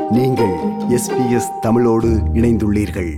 நீங்கள் எஸ்பிஎஸ் தமிழோடு இணைந்துள்ளீர்கள்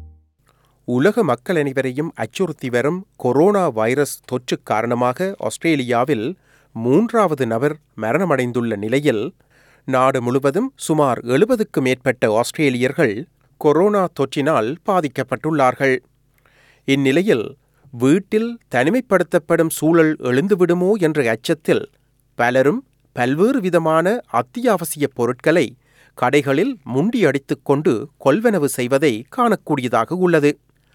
உலக மக்கள் அனைவரையும் அச்சுறுத்தி வரும் கொரோனா வைரஸ் தொற்று காரணமாக ஆஸ்திரேலியாவில் மூன்றாவது நபர் மரணமடைந்துள்ள நிலையில் நாடு முழுவதும் சுமார் எழுபதுக்கு மேற்பட்ட ஆஸ்திரேலியர்கள் கொரோனா தொற்றினால் பாதிக்கப்பட்டுள்ளார்கள் இந்நிலையில் வீட்டில் தனிமைப்படுத்தப்படும் சூழல் எழுந்துவிடுமோ என்ற அச்சத்தில் பலரும் பல்வேறு விதமான அத்தியாவசிய பொருட்களை கடைகளில் முண்டியடித்துக் கொண்டு கொள்வனவு செய்வதை காணக்கூடியதாக உள்ளது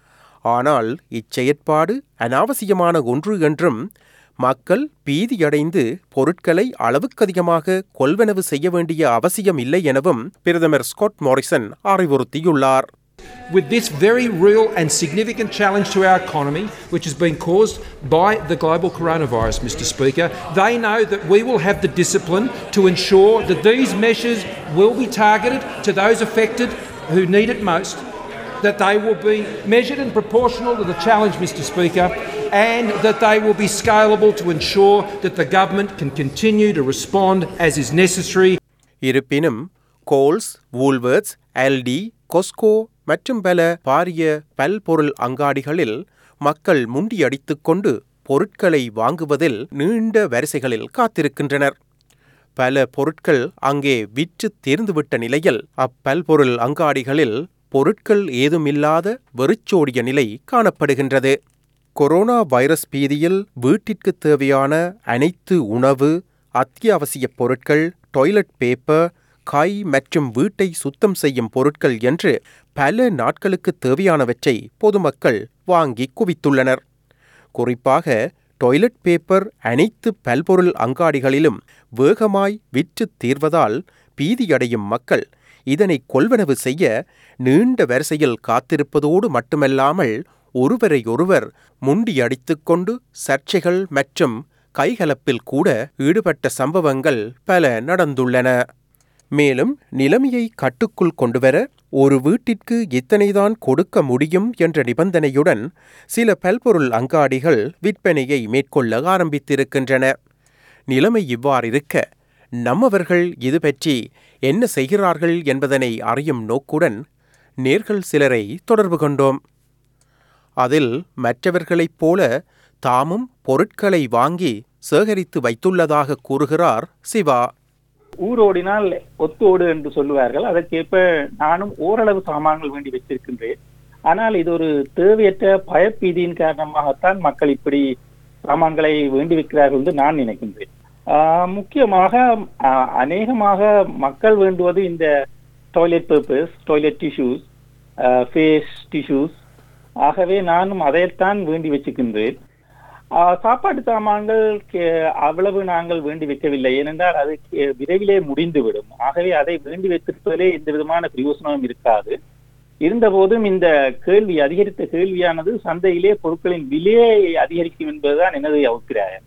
ஆனால் இச்செயற்பாடு அனாவசியமான ஒன்று என்றும் மக்கள் பீதியடைந்து பொருட்களை அளவுக்கதிகமாக கொள்வனவு செய்ய வேண்டிய அவசியம் இல்லை எனவும் பிரதமர் ஸ்காட் மாரிசன் அறிவுறுத்தியுள்ளார் With this very real and significant challenge to our economy, which has been caused by the global coronavirus, Mr. Speaker, they know that we will have the discipline to ensure that these measures will be targeted to those affected who need it most, that they will be measured and proportional to the challenge, Mr. Speaker, and that they will be scalable to ensure that the government can continue to respond as is necessary இருப்பினும் Coles Woolworths Aldi Costco மற்றும் பல பாரிய பல்பொருள் அங்காடிகளில் மக்கள் முண்டியடித்துக் கொண்டு பொருட்களை வாங்குவதில் நீண்ட வரிசைகளில் காத்திருக்கின்றனர் பல பொருட்கள் அங்கே விற்று தீர்ந்துவிட்ட நிலையில் அப்பல்பொருள் அங்காடிகளில் பொருட்கள் ஏதுமில்லாத வெறிச்சோடிய நிலை காணப்படுகின்றது கொரோனா வைரஸ் பீதியில் வீட்டிற்கு தேவையான அனைத்து உணவு அத்தியாவசிய பொருட்கள் டாய்லெட் பேப்பர் காய் மற்றும் வீட்டை சுத்தம் செய்யும் பொருட்கள் என்று பல நாட்களுக்கு தேவையானவற்றை பொதுமக்கள் வாங்கி குவித்துள்ளனர் குறிப்பாக டாய்லெட் பேப்பர் அனைத்து பல்பொருள் அங்காடிகளிலும் வேகமாய் விற்று தீர்வதால் பீதியடையும் மக்கள் இதனை கொள்வனவு செய்ய நீண்ட வரிசையில் காத்திருப்பதோடு மட்டுமல்லாமல் ஒருவரையொருவர் முண்டியடித்துக் கொண்டு சர்ச்சைகள் மற்றும் கைகலப்பில் கூட ஈடுபட்ட சம்பவங்கள் பல நடந்துள்ளன மேலும் நிலைமையை கட்டுக்குள் கொண்டுவர ஒரு வீட்டிற்கு இத்தனைதான் கொடுக்க முடியும் என்ற நிபந்தனையுடன் சில பல்பொருள் அங்காடிகள் விற்பனையை மேற்கொள்ள ஆரம்பித்திருக்கின்றன நிலைமை இவ்வாறிருக்க நம்மவர்கள் இது பற்றி என்ன செய்கிறார்கள் என்பதனை அறியும் நோக்குடன் நேர்கள் சிலரை தொடர்பு கொண்டோம் அதில் மற்றவர்களைப் போல தாமும் பொருட்களை வாங்கி சேகரித்து வைத்துள்ளதாக கூறுகிறார் சிவா ஊரோடினால் ஒத்தோடு என்று சொல்லுவார்கள் அதற்கேற்ப நானும் ஓரளவு சாமான்கள் வேண்டி வைத்திருக்கின்றேன் ஆனால் இது ஒரு தேவையற்ற பயப்பீதியின் காரணமாகத்தான் மக்கள் இப்படி சாமான்களை வேண்டி வைக்கிறார்கள் என்று நான் நினைக்கின்றேன் ஆஹ் முக்கியமாக ஆஹ் அநேகமாக மக்கள் வேண்டுவது இந்த toilet papers toilet tissues face tissues ஆகவே நானும் அதைத்தான் வேண்டி வச்சுக்கின்றேன் ஆஹ் சாப்பாட்டு சாமான்கள் கே- அவ்வளவு நாங்கள் வேண்டி வைக்கவில்லை ஏனென்றால் அது கே- விரைவிலே முடிந்துவிடும் ஆகவே அதை வேண்டி வைத்திருப்பதிலே எந்த விதமான பிரயோசனமும் இருக்காது இருந்தபோதும் இந்த கேள்வி அதிகரித்த கேள்வியானது சந்தையிலே பொருட்களின் விலையை அதிகரிக்கும் என்பதுதான் எனது அபிப்பிராயம்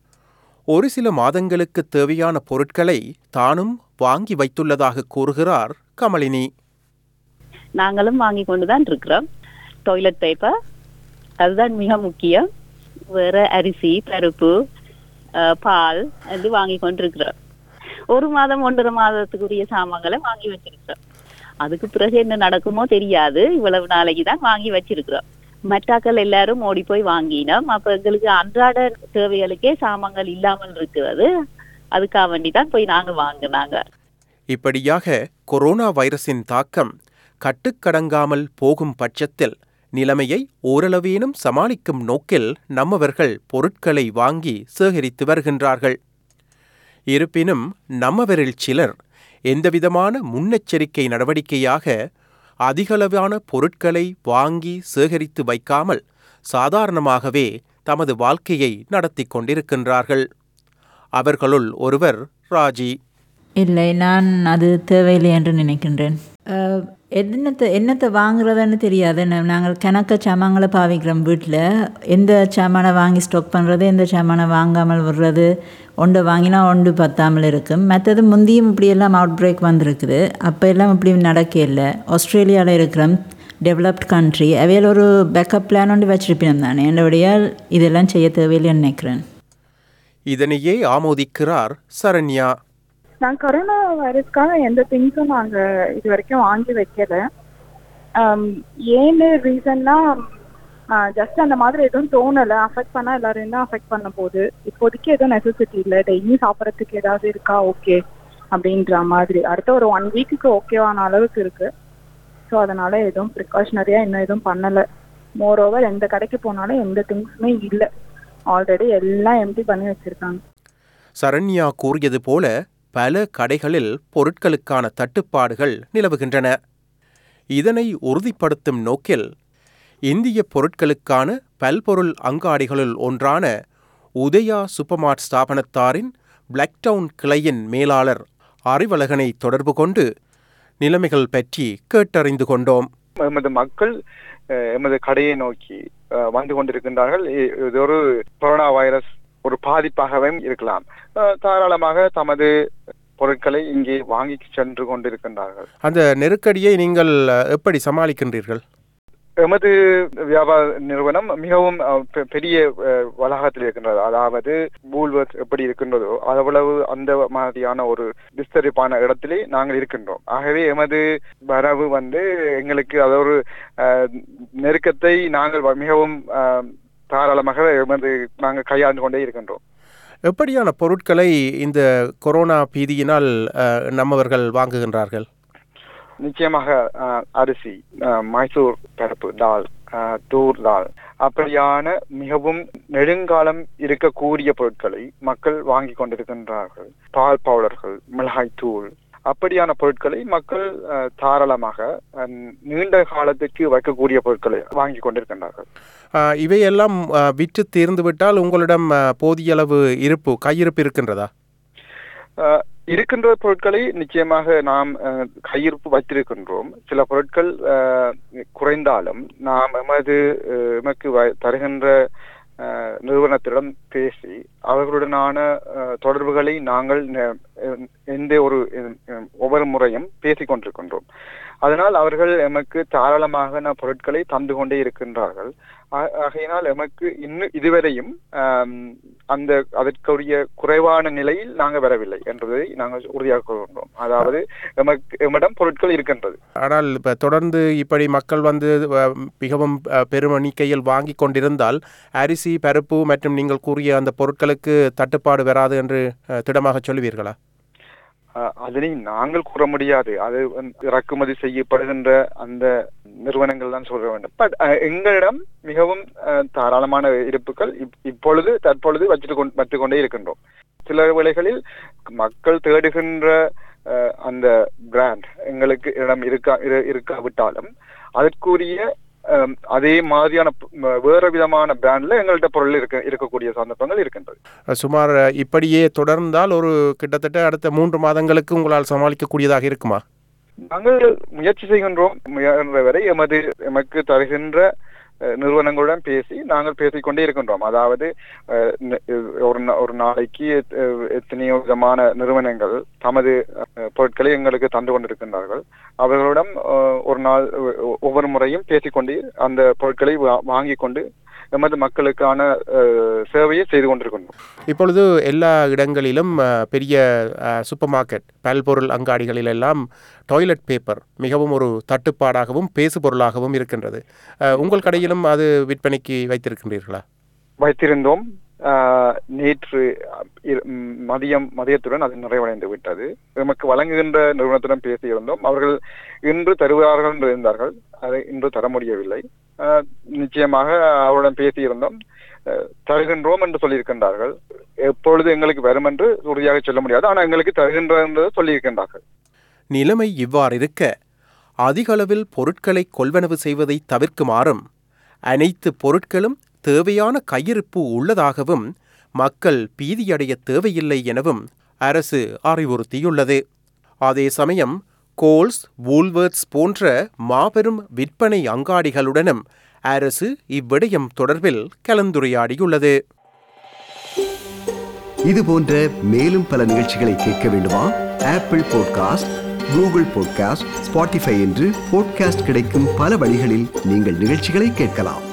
ஒரு சில மாதங்களுக்கு தேவையான பொருட்களை தானும் வாங்கி வைத்துள்ளதாக கூறுகிறார் கமலினி நாங்களும் வாங்கி கொண்டுதான் இருக்கிறோம் டாய்லெட் பேப்பர் அதுதான் மிக முக்கியம் வேற அரிசி பருப்பு அஹ், பால் அது வாங்கி கொண்டிருக்கிறோம் ஒரு மாதம் ஒன்றரை மாதத்துக்குரிய சாமான்களை வாங்கி வச்சிருக்கிறோம் அதுக்கு பிறகு என்ன நடக்குமோ தெரியாது இவ்வளவு நாளைக்கு தான் வாங்கி வச்சிருக்கிறோம் மற்றாக்கள் எல்லாரும் ஓடி போய் வாங்கினோம் அப்ப எங்களுக்கு அன்றாட தேவைகளுக்கே சாமான்கள் இல்லாமல் இருக்கிறது அதுக்காக வேண்டி தான் போய் நாங்க வாங்கினாங்க இப்படியாக கொரோனா வைரஸின் தாக்கம் கட்டுக்கடங்காமல் போகும் பட்சத்தில் நிலைமையை ஓரளவேனும் சமாளிக்கும் நோக்கில் நம்மவர்கள் பொருட்களை வாங்கி சேகரித்து வருகின்றார்கள் இருப்பினும் நம்மவரில் சிலர் எந்தவிதமான முன்னெச்சரிக்கை நடவடிக்கையாக அதிகளவான பொருட்களை வாங்கி சேகரித்து வைக்காமல் சாதாரணமாகவே தமது வாழ்க்கையை நடத்தி கொண்டிருக்கின்றார்கள் அவர்களுள் ஒருவர் ராஜி இல்லை நான் அது தேவையில்லை என்று நினைக்கின்றேன் அஹ், என்னத்தை என்னத்தை வாங்குறதுன்னு தெரியாது நா- நாங்கள் கணக்க சாமான்களை பாவிக்கிறோம் வீட்டில் எந்த சாமானை வாங்கி ஸ்டாக் பண்ணுறது எந்த சாமானை வாங்காமல் விடுறது ஒன்று வாங்கினா ஒன்று பத்தாமல் இருக்கும் மற்றது முந்தியும் இப்படியெல்லாம் அவுட் பிரேக் வந்திருக்குது அப்போ எல்லாம் இப்படி நடக்க இல்லை ஆஸ்திரேலியாவில் இருக்கிறோம் டெவலப்ட் கண்ட்ரி அவையில் ஒரு பேக்கப் பிளான் ஒன்று வச்சிருப்பேன் தானே என்னுடையால் இதெல்லாம் செய்ய தேவையில்லைன்னு நினைக்கிறேன் இதனையே ஆமோதிக்கிறார் சரண்யா நான் கொரோனா வைரஸ்க்காக எந்த திங்ஸும் நாங்க இது வரைக்கும் வாங்கி வைக்கல ஆம், ஏன்னு ரீசன்னா ஜஸ்ட் அந்த மாதிரி எதுவும் தோணல அஃபெக்ட் பண்ணா எல்லாரையும் தான் அஃபெக்ட் பண்ண போகுது இப்போதைக்கு எதுவும் நெசசிட்டி இல்லை டெய்லி சாப்பிட்றதுக்கு ஏதாவது இருக்கா ஓகே அப்படின்ற மாதிரி அடுத்த ஒரு ஒன் வீக்குக்கு ஓகேவான அளவுக்கு இருக்கு ஸோ அதனால எதுவும் ப்ரிகாஷனரியா இன்னும் எதுவும் பண்ணல மோர் ஓவர் எந்த கடைக்கு போனாலும் எந்த திங்ஸுமே இல்லை ஆல்ரெடி எல்லாம் எம்டி பண்ணி வச்சிருக்காங்க சரண்யா கூறியது போல பல கடைகளில் பொருட்களுக்கான தட்டுப்பாடுகள் நிலவுகின்றன இதனை உறுதிப்படுத்தும் நோக்கில் இந்திய பொருட்களுக்கான பல்பொருள் அங்காடிகளுள் ஒன்றான உதயா சூப்பர்மார்ட் ஸ்தாபனத்தாரின் பிளாக்டவுன் கிளையின் மேலாளர் அறிவழகனை தொடர்பு கொண்டு நிலைமைகள் பற்றி கேட்டறிந்து கொண்டோம் எமது மக்கள் அஹ், எமது கடையை நோக்கி அஹ், வந்து கொண்டிருக்கின்றார்கள் இ- இது ஒரு கொரோனா வைரஸ் ஒரு பாதிப்பாகவே இருக்கலாம் அஹ், தாராளமாக தமது பொருட்களை இங்கே வாங்கி சென்று கொண்டிருக்கின்றார்கள் அந்த நெருக்கடியை நீங்கள் அஹ், எப்படி சமாளிக்கின்றீர்கள் எமது வியாபார நிறுவனம் மிகவும் அஹ், பெ- பெரிய அஹ், வளாகத்தில் இருக்கின்றது அதாவது பூல்வர்த் எப்படி இருக்கின்றதோ அவ்வளவு அந்த மாதிரியான ஒரு விஸ்தரிப்பான இடத்திலே நாங்கள் இருக்கின்றோம் ஆகவே எமது வரவு வந்து எங்களுக்கு அது ஒரு அஹ், நெருக்கத்தை நாங்கள் வ- மிகவும் அஹ், தாராளமாக எமது நாங்கள் கையாண்டு கொண்டே இருக்கின்றோம் எப்படியான பொருட்களை இந்த கொரோனா பீதியினால் அஹ், நம்மவர்கள் வாங்குகின்றார்கள் நிச்சயமாக அஹ், அரிசி அஹ், மைசூர் பருப்பு தால் அஹ், தூர் தால் அப்படியான மிகவும் நெடுங்காலம் இருக்கக்கூடிய பொருட்களை மக்கள் வாங்கி கொண்டிருக்கின்றார்கள் பால் பவுடர்கள் மிளகாய் தூள் அப்படியான பொருட்களை மக்கள் அஹ், தாராளமாக அஹ், நீண்ட காலத்துக்கு வைக்கக்கூடிய பொருட்களை வாங்கி கொண்டிருக்கின்றார்கள் அஹ், இவையெல்லாம் அஹ், விற்று தீர்ந்துவிட்டால் உங்களிடம் அஹ், போதிய அளவு இருப்பு கையிருப்பு இருக்கின்றதா அஹ், இருக்கின்ற பொருட்களை நிச்சயமாக நாம் அஹ், கையிருப்பு வைத்திருக்கின்றோம் சில பொருட்கள் அஹ், குறைந்தாலும் நாம் எமது அஹ், எமக்கு வ- தருகின்ற அஹ், நிறுவனத்திடம் பேசி அவர்களுடனான அஹ், தொடர்புகளை நாங்கள் ந- எ- எந்த ஒரு எ- ஒவ்வொரு முறையும் பேசிக் கொண்டிருக்கின்றோம் அதனால் அவர்கள் எமக்கு தாராளமாக பொருட்களை தந்து கொண்டே இருக்கின்றார்கள் ஆ- ஆகையினால் எமக்கு இன்னும் இதுவரையும் ஆம், அந்த அதற்குரிய குறைவான நிலையில் நாங்கள் வரவில்லை என்பதை நாங்கள் உறுதியாக கொள்கின்றோம் அதாவது எமக்கு எம்மிடம் பொருட்கள் இருக்கின்றது ஆனால் இப்போ தொடர்ந்து இப்படி மக்கள் வந்து அஹ், மிகவும் அஹ், பெரும் எண்ணிக்கையில் வாங்கி கொண்டிருந்தால் அரிசி பருப்பு மற்றும் நீங்கள் கூறிய அந்த பொருட்களுக்கு தட்டுப்பாடு வராது என்று அஹ், திடமாக சொல்லுவீர்களா அஹ், அதனை நாங்கள் கூற முடியாது அது வந்து இறக்குமதி செய்யப்படுகின்ற அந்த நிறுவனங்கள் தான் சொல்ல வேண்டும் பட் எங்களிடம் மிகவும் அஹ், தாராளமான இருப்புகள் இப்- இப்பொழுது தற்பொழுது வச்சுட்டு கொண்டு வைத்துக் கொண்டே இருக்கின்றோம் சில வேளைகளில் மக்கள் தேடுகின்ற அஹ், அந்த பிராண்ட் எங்களுக்கு இடம் இருக்கா இரு- இருக்காவிட்டாலும் அதற்குரிய அஹ், அதே மாதிரியான ப- வேற விதமான பிராண்ட்ல எங்கள்கிட்ட பொருள் இருக்க இருக்கக்கூடிய சந்தர்ப்பங்கள் இருக்கின்றது அஹ், சுமார் அஹ், இப்படியே தொடர்ந்தால் ஒரு கிட்டத்தட்ட அடுத்த மூன்று மாதங்களுக்கு உங்களால் சமாளிக்கக்கூடியதாக இருக்குமா நாங்கள் முயற்சி செய்கின்றோம் முயன்ற வரை எமது எமக்கு தருகின்ற அஹ், நிறுவனங்களுடன் பேசி நாங்கள் பேசிக்கொண்டே இருக்கின்றோம் அதாவது அஹ், ந- ஒரு நா- ஒரு நாளைக்கு எத்- அஹ், எத்தனையோ விதமான நிறுவனங்கள் தமது அஹ், பொருட்களை எங்களுக்கு தந்து கொண்டிருக்கின்றார்கள் அவர்களிடம் அஹ், ஒரு நாள் ஒ- ஒவ்வொரு முறையும் பேசிக்கொண்டு அந்த பொருட்களை வா- வாங்கிக் கொண்டு எமது மக்களுக்கான அஹ், சேவையை செய்து கொண்டிருக்கின்றோம் இப்பொழுது எல்லா இடங்களிலும் அஹ், பெரிய அஹ், சூப்பர் மார்க்கெட் பல்பொருள் அங்காடிகளிலெல்லாம் டாய்லெட் பேப்பர் மிகவும் ஒரு தட்டுப்பாடாகவும் பேசுபொருளாகவும் இருக்கின்றது அஹ், உங்கள் கடையிலும் அது விற்பனைக்கு வைத்திருக்கின்றீர்களா வைத்திருந்தோம் ஆஹ், நேற்று இரு- ம், மதியம் மதியத்துடன் அது நிறைவடைந்து விட்டது எமக்கு வழங்குகின்ற நிறுவனத்துடன் பேசியிருந்தோம் அவர்கள் இன்று தருவார்கள் என்று இருந்தார்கள் அதை இன்று தர முடியவில்லை ஆஹ், நிச்சயமாக அவருடன் பேசியிருந்தோம் ஆஹ், தருகின்றோம் என்று சொல்லியிருக்கின்றார்கள் எப்பொழுது எங்களுக்கு வரும் என்று உறுதியாக சொல்ல முடியாது ஆனால் எங்களுக்கு தருகின்ற என்று சொல்லியிருக்கின்றார்கள் நிலைமை இவ்வாறிருக்க அதிக அளவில் பொருட்களை கொள்வனவு செய்வதை தவிர்க்குமாறும் அனைத்து பொருட்களும் தேவையான கையிருப்பு உள்ளதாகவும் மக்கள் பீதியடைய தேவையில்லை எனவும் அரசு அறிவுறுத்தியுள்ளது அதே சமயம் கோல்ஸ் வூல்வர்ட்ஸ் போன்ற மாபெரும் விற்பனை அங்காடிகளுடனும் அரசு இவ்விடயம் தொடர்பில் கலந்துரையாடியுள்ளது இது போன்ற மேலும் பல நிகழ்ச்சிகளை கேட்க வேண்டுமா Apple podcast Google podcast Spotify என்று பாட்காஸ்ட் கிடைக்கும் பல வழிகளில் நீங்கள் நிகழ்ச்சிகளை கேட்கலாம்